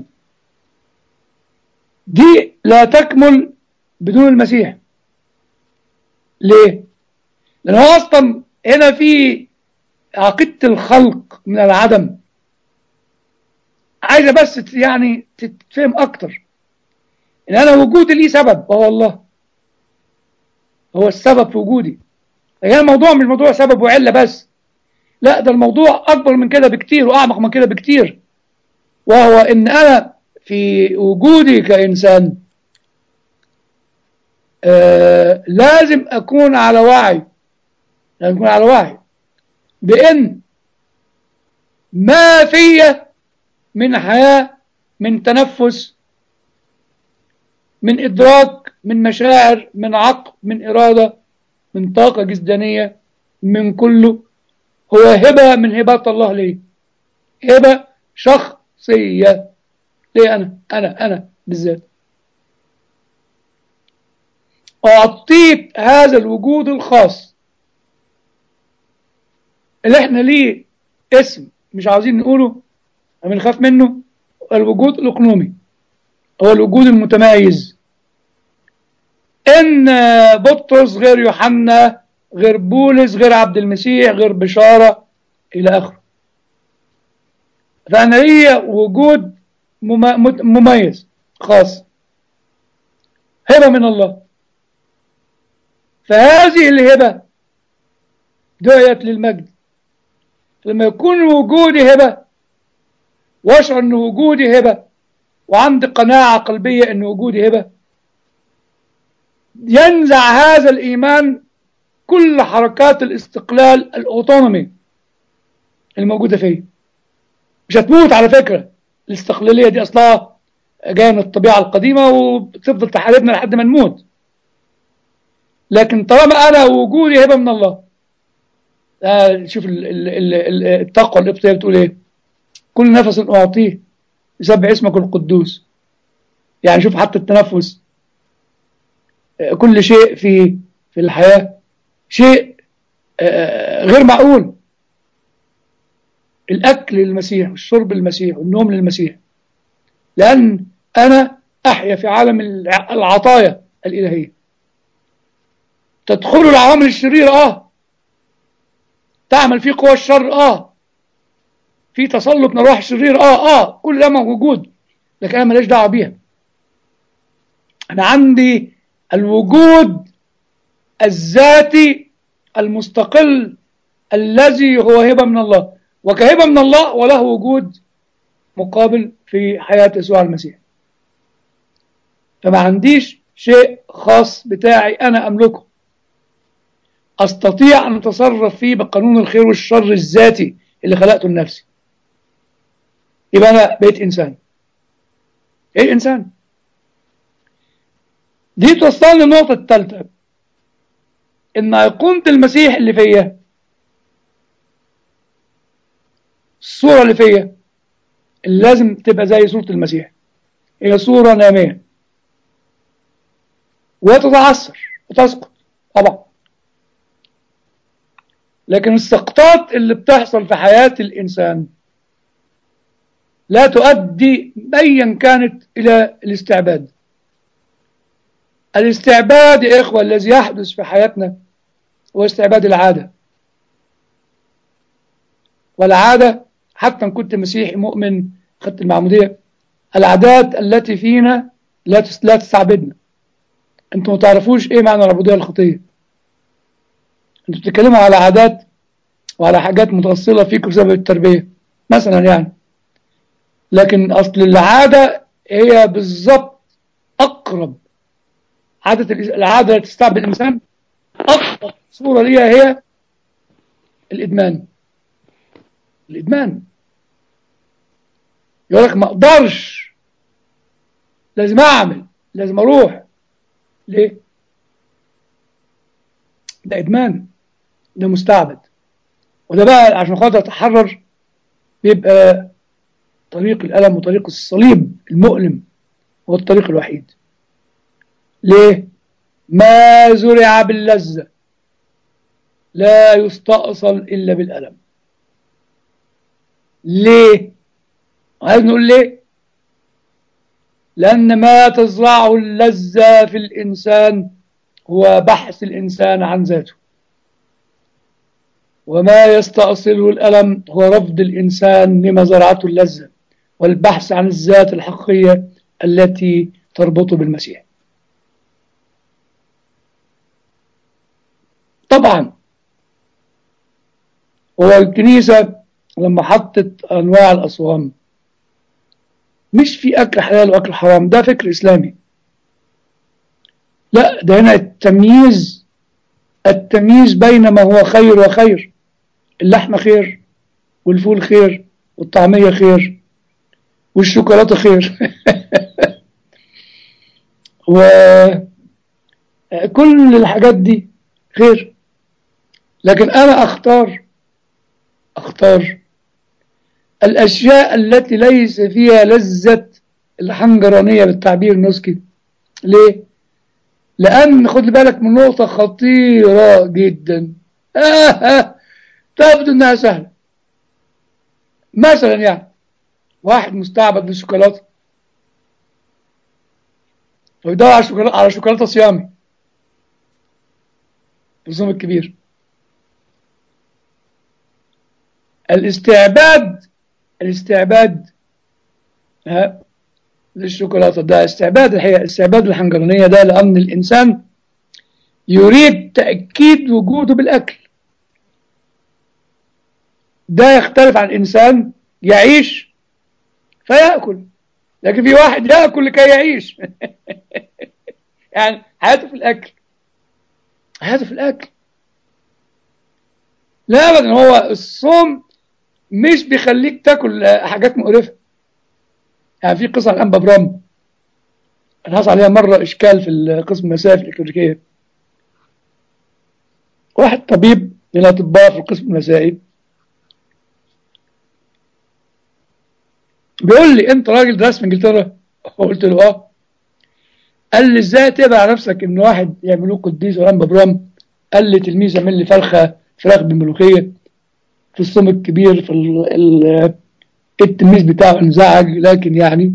[SPEAKER 2] دي لا تكمل بدون المسيح ليه؟ لأن هو أصلا هنا في عقيدة الخلق من العدم عايزة بس يعني تتفهم أكتر إن أنا وجودي ليه سبب وهو الله هو السبب في وجودي يعني الموضوع مش موضوع سبب وعلة بس لا ده الموضوع أكبر من كده بكتير وأعمق من كده بكتير وهو إن أنا في وجودي كإنسان آه لازم أكون على وعي لازم أكون على وعي بأن ما في من حياة من تنفس من إدراك من مشاعر من عقل من إرادة من طاقة جسدانية من كله هو هبة من هبات الله لي هبة شخصية ليه أنا أنا أنا بالذات أعطيت هذا الوجود الخاص اللي احنا ليه اسم مش عاوزين نقوله بنخاف منه الوجود الإقنومي هو الوجود المتميز إن بطرس غير يوحنا غير بولس غير عبد المسيح غير بشارة إلى آخره فأنا ليا وجود مميز خاص هبة من الله فهذه الهبة دعيت للمجد لما يكون وجودي هبة واشعر ان وجودي هبة وعندي قناعة قلبية ان وجودي هبة ينزع هذا الإيمان كل حركات الاستقلال الأوتونومي الموجودة فيه مش هتموت على فكرة الاستقلالية دي أصلها جاية من الطبيعة القديمة وبتفضل تحاربنا لحد ما نموت لكن طالما أنا وجودي هبة من الله آه شوف التقوى الإبطية بتقول إيه كل نفس أعطيه يسبح اسمك القدوس يعني شوف حتى التنفس كل شيء في في الحياة شيء غير معقول الأكل للمسيح والشرب للمسيح والنوم للمسيح لأن أنا أحيا في عالم العطايا الإلهية تدخل العوامل الشريرة آه تعمل فيه قوى الشر آه في تسلط من الروح الشرير آه آه كل ده موجود لكن أنا ماليش دعوة بيها أنا عندي الوجود الذاتي المستقل الذي هو هبة من الله وكهبة من الله وله وجود مقابل في حياة يسوع المسيح فما عنديش شيء خاص بتاعي أنا أملكه أستطيع أن أتصرف فيه بقانون الخير والشر الذاتي اللي خلقته لنفسي يبقى أنا بقيت إنسان إيه إنسان دي توصلني النقطة الثالثة إن أيقونة المسيح اللي فيا الصورة اللي فيا اللي لازم تبقى زي صورة المسيح هي صورة نامية وتتعثر وتسقط طبعا لكن السقطات اللي بتحصل في حياة الإنسان لا تؤدي أيا كانت إلى الاستعباد الاستعباد يا إخوة الذي يحدث في حياتنا هو استعباد العادة والعادة حتى إن كنت مسيحي مؤمن خدت المعمودية العادات التي فينا لا لا تستعبدنا انتوا ما تعرفوش ايه معنى العبودية الخطية انتوا بتتكلموا على عادات وعلى حاجات متأصلة فيكم بسبب التربية مثلا يعني لكن أصل العادة هي بالضبط أقرب عادة العادة اللي تستعبد الإنسان أقرب صورة ليها هي الإدمان الإدمان يقول لك ما أقدرش لازم أعمل لازم أروح ليه؟ ده إدمان ده مستعبد وده بقى عشان خاطر أتحرر بيبقى طريق الألم وطريق الصليب المؤلم هو الطريق الوحيد ليه؟ ما زرع باللذة لا يستأصل إلا بالألم ليه؟ عايز نقول ليه؟ لأن ما تزرعه اللذة في الإنسان هو بحث الإنسان عن ذاته وما يستأصله الألم هو رفض الإنسان لما زرعته اللذة والبحث عن الذات الحقيقية التي تربطه بالمسيح طبعا هو الكنيسة لما حطت أنواع الأصوام مش في أكل حلال وأكل حرام ده فكر إسلامي لا ده هنا التمييز التمييز بين ما هو خير وخير اللحمة خير والفول خير والطعمية خير والشوكولاتة خير وكل الحاجات دي خير لكن أنا أختار أختار الأشياء التي ليس فيها لذة الحنجرانية بالتعبير النسكي ليه؟ لأن خد بالك من نقطة خطيرة جدا آه آه تبدو إنها سهلة مثلا يعني واحد مستعبد بالشوكولاتة فيدور على شوكولاتة على شوكولاتة صيامي الرسوم الكبير الاستعباد الاستعباد ها للشوكولاتة ده استعباد الحقيقة استعباد الحنجرانية ده لأن الإنسان يريد تأكيد وجوده بالأكل ده يختلف عن إنسان يعيش فيأكل لكن في واحد يأكل لكي يعيش يعني حياته في الأكل حياته في الأكل لا أبدا هو الصوم مش بيخليك تاكل حاجات مقرفة يعني في قصة عن أنبا برام أنا حصل عليها مرة إشكال في القسم المسائي في الإكليريكية واحد طبيب من الأطباء في القسم المسائي بيقول لي أنت راجل درست في إنجلترا قلت له أه قال لي إزاي تبع نفسك إن واحد يعملوه قديس ولا أنبا برام قال لي تلميذ يعمل لي فرخة فراخ بالملوخية في الصوم الكبير في ال ال التلميذ بتاعه انزعج لكن يعني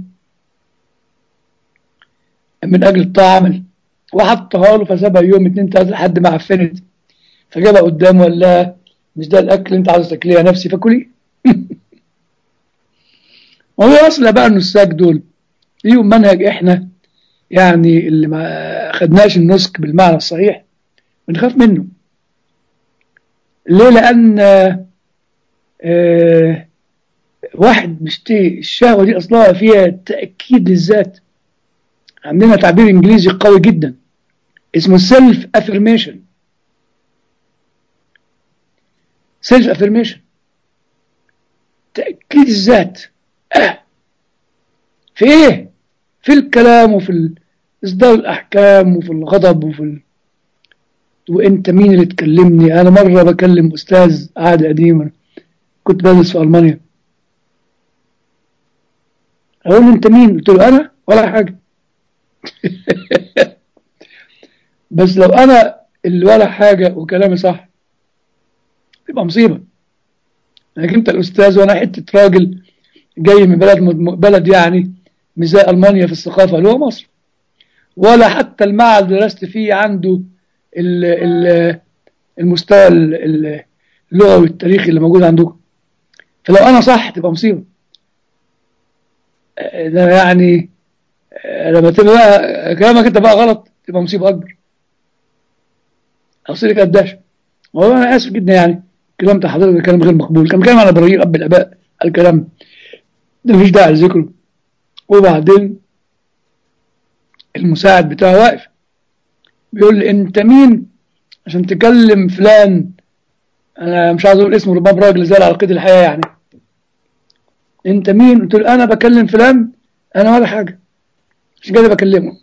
[SPEAKER 2] من اجل الطعام وحطها له فسابها يوم اتنين تلاته لحد ما عفنت فجابها قدامه وقال لها مش ده الاكل اللي انت عاوز تاكليه نفسي فكلي وهو اصل بقى النساك دول ليهم منهج احنا يعني اللي ما خدناش النسك بالمعنى الصحيح بنخاف منه ليه لان آه واحد مشتهي الشهوة دي أصلها فيها تأكيد للذات عندنا تعبير إنجليزي قوي جدا اسمه سيلف افرميشن سيلف افرميشن تأكيد الذات آه. في ايه في الكلام وفي إصدار الأحكام وفي الغضب وفي ال... وانت مين اللي تكلمني انا مرة بكلم استاذ عادة قديمة كنت بدرس في المانيا اقول له انت مين قلت له انا ولا حاجة بس لو انا اللي ولا حاجة وكلامي صح تبقى مصيبة لكن انت الاستاذ وانا حتة راجل جاي من بلد بلد يعني مش زي المانيا في الثقافة اللي هو مصر ولا حتى المعهد اللي درست فيه عنده ال ال المستوى اللغوي التاريخي اللي موجود عندكم فلو انا صح تبقى مصيبه ده يعني لما تبقى بقى كلامك انت بقى غلط تبقى مصيبه اكبر اصير كداش والله انا اسف جدا يعني الكلام بتاع حضرتك كلام غير مقبول كان بيتكلم على ابراهيم اب الاباء الكلام ده مفيش داعي لذكره وبعدين المساعد بتاعه واقف بيقول لي انت مين عشان تكلم فلان انا مش عايز اقول اسمه ربما راجل زي على قيد الحياه يعني انت مين قلت له انا بكلم فلان انا ولا حاجه مش كده بكلمه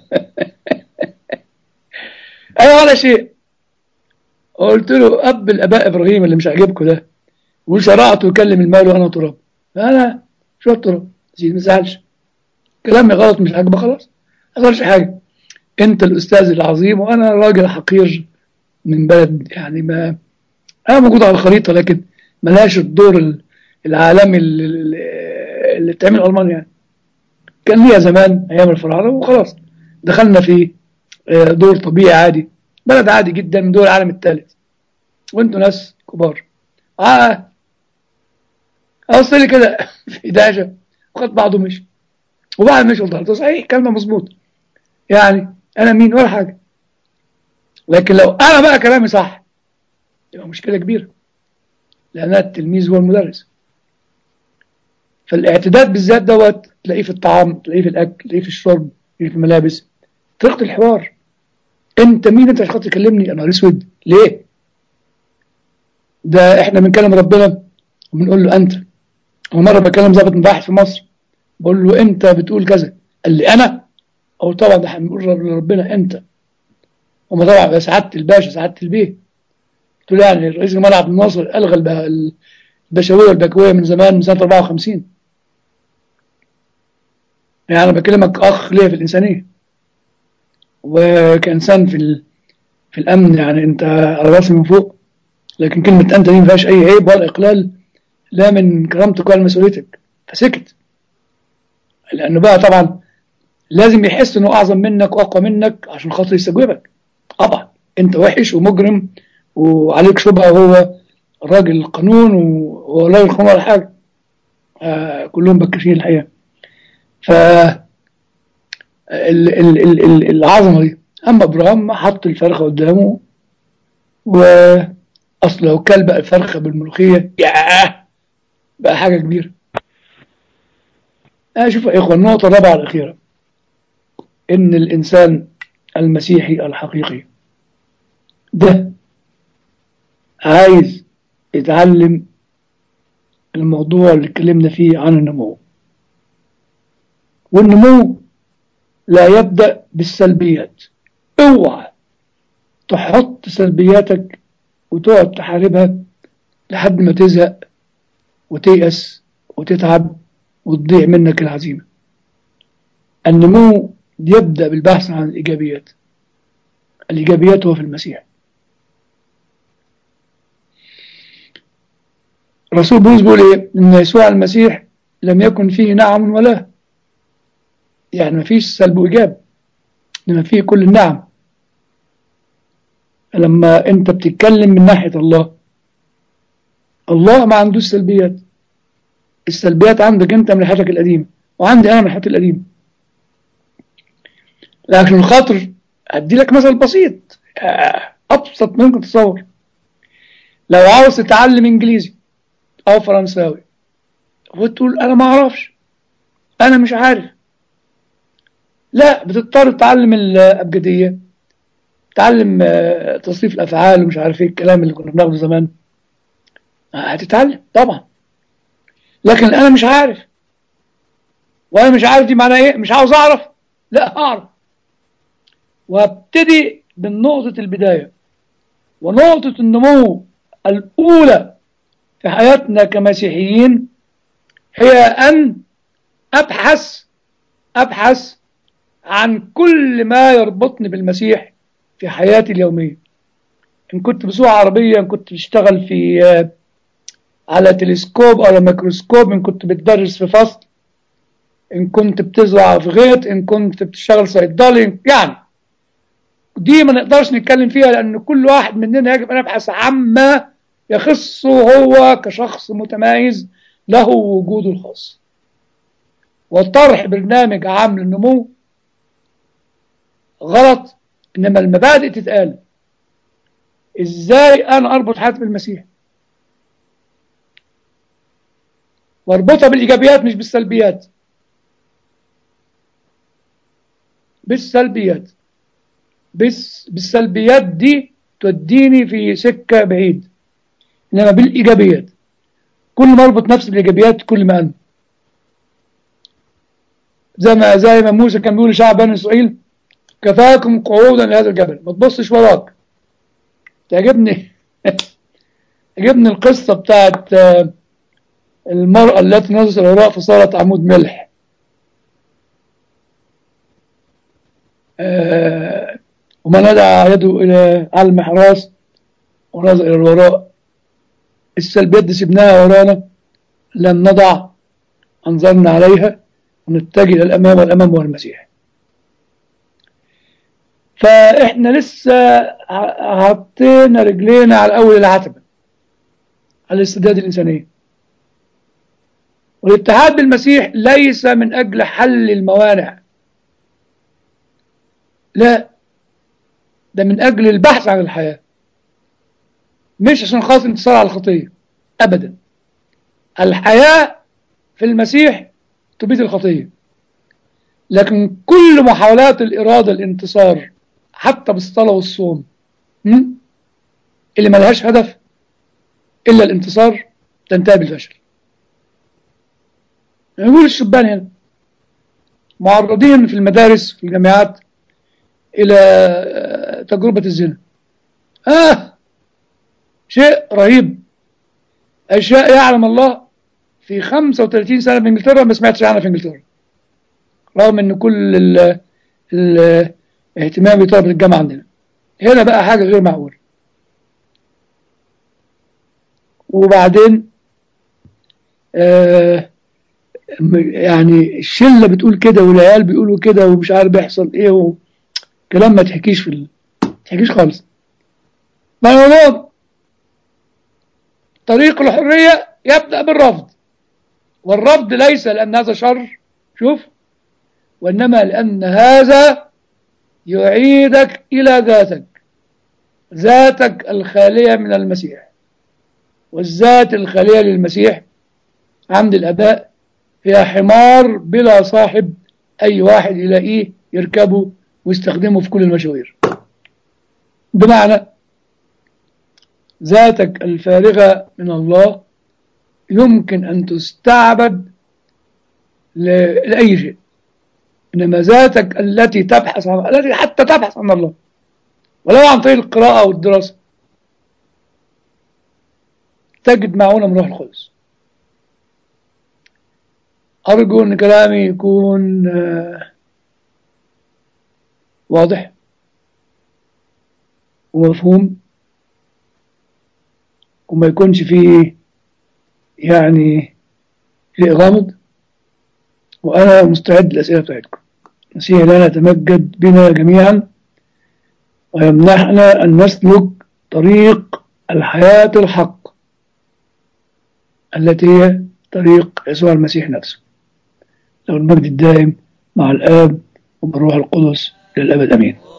[SPEAKER 2] انا ولا شيء قلت له اب الاباء ابراهيم اللي مش عاجبكم ده وشرعت ويكلم المال وانا تراب انا شو تراب ما تزعلش كلامي غلط مش عاجبك خلاص ما حصلش حاجه انت الاستاذ العظيم وانا راجل حقير من بلد يعني ما انا موجود على الخريطه لكن ملهاش الدور العالمي اللي, اللي اتعمل المانيا يعني كان ليها زمان ايام الفراعنه وخلاص دخلنا في دور طبيعي عادي بلد عادي جدا من دول العالم الثالث وانتوا ناس كبار اه اوصل لي كده في دهشه وخد بعضه مشي وبعد مشي قلت صحيح كلمه مظبوط يعني انا مين ولا حاجه لكن لو انا بقى كلامي صح يبقى مشكله كبيره لان التلميذ هو المدرس فالاعتداد بالذات دوت تلاقيه في الطعام تلاقيه في الاكل تلاقيه في الشرب تلاقيه في الملابس طريقه الحوار انت مين انت عشان خاطر تكلمني يا نهار اسود ليه ده احنا بنكلم ربنا وبنقول له انت ومره بكلم ضابط مباحث في مصر بقول له انت بتقول كذا قال لي انا او طبعا ده احنا بنقول لربنا انت وما طبعا سعاده الباشا سعاده البيه قلت له يعني رئيس جمال عبد الناصر الغى الب- البشويه والبكويه من زمان من سنه 54 يعني انا بكلمك اخ ليا في الانسانيه وكانسان في ال... في الامن يعني انت على راسي من فوق لكن كلمه انت دي ما فيهاش اي عيب ولا اقلال لا من كرامتك ولا مسؤوليتك فسكت لانه بقى طبعا لازم يحس انه اعظم منك واقوى منك عشان خاطر يستجوبك طبعا انت وحش ومجرم وعليك شبهه وهو راجل القانون وهو لا القانون ولا حاجه آه كلهم بكاشين الحقيقه ف ال- ال- ال- ال- العظمه دي اما ابراهيم حط الفرخه قدامه واصل لو كل بقى الفرخه بالملوخيه ياه بقى حاجه كبيره آه شوف يا اخوان النقطه الرابعه الاخيره ان الانسان المسيحي الحقيقي ده عايز يتعلم الموضوع اللي اتكلمنا فيه عن النمو والنمو لا يبدأ بالسلبيات اوعى تحط سلبياتك وتقعد تحاربها لحد ما تزهق وتيأس وتتعب وتضيع منك العزيمة النمو يبدأ بالبحث عن الإيجابيات الإيجابيات هو في المسيح الرسول بولس بيقول إيه إن يسوع المسيح لم يكن فيه نعم ولا يعني ما فيش سلب وإيجاب إنما فيه كل النعم لما أنت بتتكلم من ناحية الله الله ما عندوش سلبيات السلبيات عندك أنت من حياتك القديمة وعندي أنا من حياتي القديمة لكن الخاطر أدي لك مثل بسيط آه، أبسط ممكن تتصور لو عاوز تتعلم إنجليزي أو فرنساوي وتقول أنا ما أعرفش أنا مش عارف لا بتضطر تتعلم الأبجدية تتعلم آه، تصريف الأفعال ومش عارف إيه الكلام اللي كنا بناخده زمان آه، هتتعلم طبعا لكن أنا مش عارف وأنا مش عارف دي معناها إيه مش عاوز أعرف لا أعرف وابتدي من نقطة البداية ونقطة النمو الأولى في حياتنا كمسيحيين هي أن أبحث أبحث عن كل ما يربطني بالمسيح في حياتي اليومية إن كنت بسوق عربية إن كنت بشتغل في آه، على تلسكوب أو على ميكروسكوب إن كنت بتدرس في فصل إن كنت بتزرع في غيط إن كنت بتشتغل صيدلي يعني دي ما نقدرش نتكلم فيها لأن كل واحد مننا يجب أن يبحث عما يخصه هو كشخص متميز له وجوده الخاص وطرح برنامج عام للنمو غلط إنما المبادئ تتقال إزاي أنا أربط حياتي بالمسيح واربطها بالإيجابيات مش بالسلبيات بالسلبيات بس بالسلبيات دي توديني في سكة بعيد إنما بالإيجابيات كل ما أربط نفسي بالإيجابيات كل ما أنا زي ما زي ما موسى كان بيقول لشعب بني إسرائيل كفاكم قعودا لهذا الجبل ما تبصش وراك تعجبني تعجبني القصة بتاعت آه، المرأة التي نظرت الوراء فصارت عمود ملح آه، ومن ندع يده إلى على المحراس ونظر إلى الوراء السلبيات دي سيبناها ورانا لن نضع أنظرنا عليها ونتجه إلى الأمام والأمام هو المسيح فإحنا لسه ع- حطينا رجلينا على أول العتبة على الاستعداد الإنسانية والاتحاد بالمسيح ليس من أجل حل الموانع لا ده من أجل البحث عن الحياة مش عشان خاطر انتصار على الخطية أبدا الحياة في المسيح تبيد الخطية لكن كل محاولات الإرادة الانتصار حتى بالصلاة والصوم م? اللي ملهاش هدف إلا الانتصار تنتهي بالفشل نقول الشبان هنا معرضين في المدارس في الجامعات إلى آه، تجربة الزنا آه شيء رهيب أشياء يعلم الله في 35 سنة في إنجلترا ما سمعتش عنها في إنجلترا رغم إن كل ال- ال- الاهتمام بطلبة الجامعة عندنا هنا بقى حاجة غير معقولة وبعدين آه م- يعني الشلة بتقول كده والعيال بيقولوا كده ومش عارف بيحصل ايه و... كلام ما تحكيش في ال... تحكيش خالص ما الموضوع طريق الحرية يبدأ بالرفض والرفض ليس لأن هذا شر شوف وإنما لأن هذا يعيدك إلى ذاتك ذاتك الخالية من المسيح والذات الخالية للمسيح عند الآباء هي حمار بلا صاحب أي واحد يلاقيه يركبه ويستخدمه في كل المشاوير بمعنى ذاتك الفارغة من الله يمكن أن تستعبد ل- لأي شيء إنما ذاتك التي تبحث عن التي حتى تبحث عن الله ولو عن طريق القراءة والدراسة تجد معونة من روح القدس أرجو أن كلامي يكون آه، واضح ومفهوم وما يكونش فيه يعني شيء غامض وأنا مستعد للأسئلة بتاعتكم مسيح لنا يتمجد بنا جميعا ويمنحنا أن نسلك طريق الحياة الحق التي هي طريق يسوع المسيح نفسه له المجد الدائم مع الآب وبالروح القدس للأبد أمين